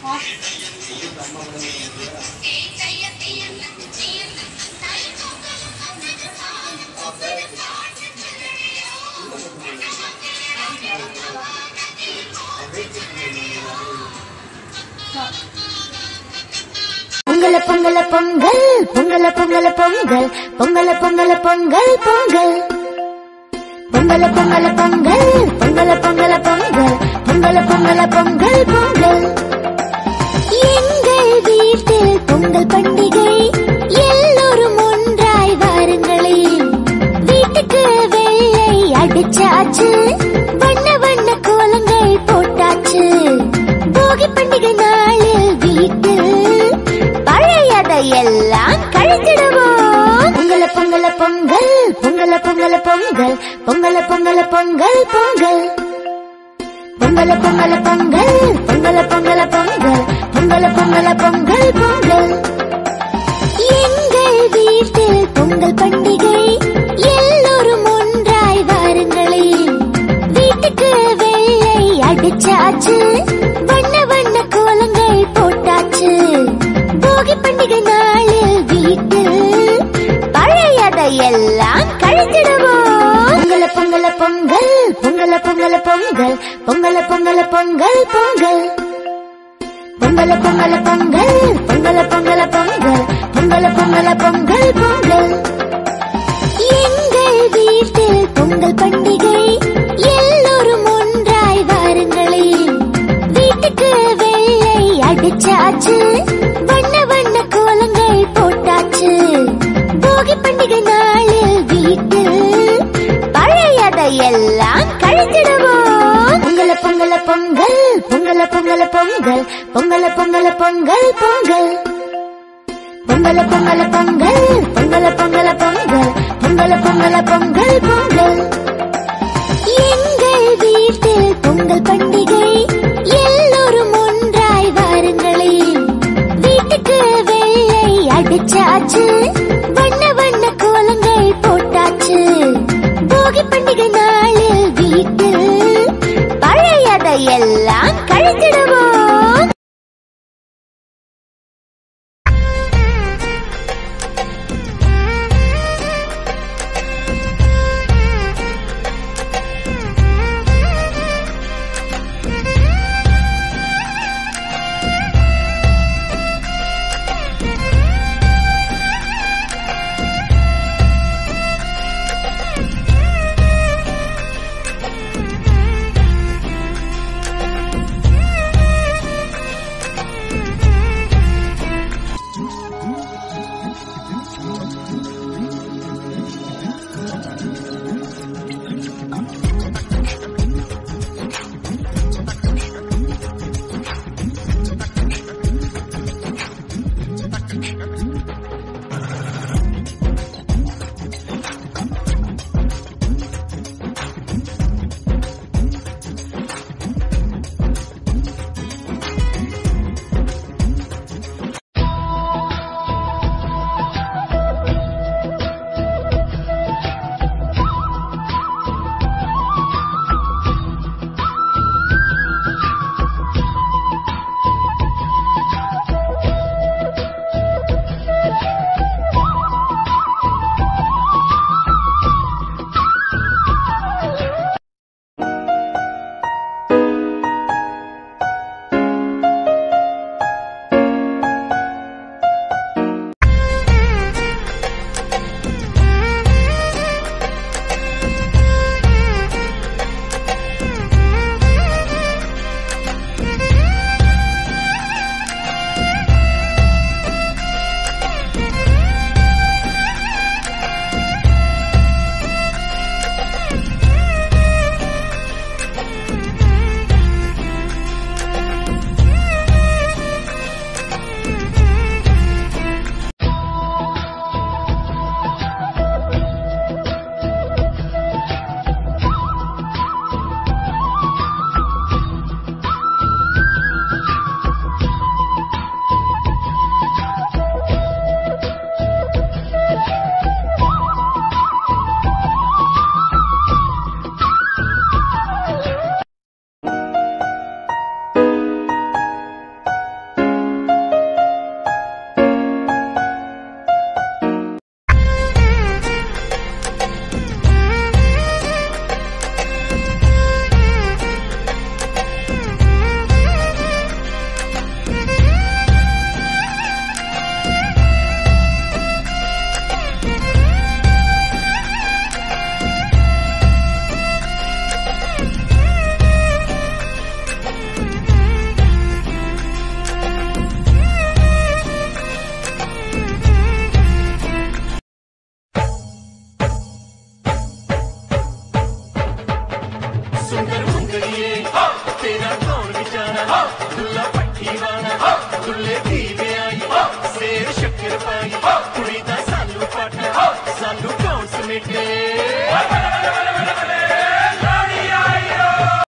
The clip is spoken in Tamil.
பொங்கல பொங்கல பொங்கல் பொங்கல பொங்கல பொங்கல் பொங்கல பொங்கல பொங்கல் பொங்கல் பொங்கல பொங்கல பொங்கல் பொங்கல பொங்கல பொங்கல் பொங்கல பொங்கல பொங்கல் பொங்கல் எங்கள் வீட்டில் பொங்கல் பண்டிகை எல்லோரும் ஒன்றாய் வாருங்களே வீட்டுக்கு வெள்ளை அடிச்சாச்சு வண்ண வண்ண கோலங்கள் போட்டாச்சு போகி பண்டிகை நாளில் வீட்டில் பழையதை எல்லாம் கழித்திடுவோம் பொங்கல பொங்கல பொங்கல் பொங்கல பொங்கல பொங்கல் பொங்கல பொங்கல பொங்கல் பொங்கல் பொங்கல பொங்கல பொங்கல் பொங்கல பொங்கல பொங்கல் பொங்கல பொங்கல பொங்கல் பொங்கல் எங்கள் வீட்டில் பொங்கல் பண்டிகை எல்லோரும் ஒன்றாய் வாருங்களே வீட்டுக்கு வெள்ளை அடிச்சாச்சு வண்ண வண்ண கோலங்கள் போட்டாச்சு போகி பண்டிகை நாளில் வீட்டில் பழையதை எல்லாம் கழித்திடுவோம் பொங்கல பொங்கல பொங்கல் பொங்கல பொங்கல பொங்கல் பொங்கல பொங்கல பொங்கல் பொங்கல் பொங்கல பொங்கல பொங்கல் பொங்கல பொங்கல பொங்கல் பொங்கல பொங்கல பொங்கல் பொங்கல் எங்கள் வீட்டில் பொங்கல் பண்டிகை எல்லோரும் ஒன்றாய் வாருங்களே வீட்டுக்கு வெள்ளை அடிச்சாச்சு வண்ண வண்ண கோலங்கள் போட்டாச்சு போகி பண்டிகை நாளில் வீட்டில் பழையதை எல்லாம் கழித்திடுவோம் பொங்கல பொங்கல பொங்கல் பொங்கல பொங்கல பொங்கல் பொங்கல பொங்கல பொங்கல் பொங்கல் பொங்கல பொங்கல பொங்கல் பொங்கல பொங்கல பொங்கல் பொங்கல பொங்கல பொங்கல் பொங்கல் எங்கள் வீட்டில் பொங்கல் பண்டிகை எல்லோரும் ஒன்றாய் வாருங்களே வீட்டுக்கு வெள்ளை அடிச்சாச்சு வண்ண வண்ண கோலங்கள் போட்டாச்சு போகி பண்டிகை நாளில் வீட்டில் பழையதை எல்லாம் கழித்திடுவோம் ਜਾਣਾ ਦੁੱਲਾ ਪੱਠੀ ਵਾਲਾ ਦੁੱਲੇ ਦੀਵੇ ਆਈ ਸੇਰ ਸ਼ੱਕਰ ਪਾਈ ਕੁੜੀ ਦਾ ਸਾਨੂੰ ਪਟ ਸਾਨੂੰ ਕੌਣ ਸਮੇਟੇ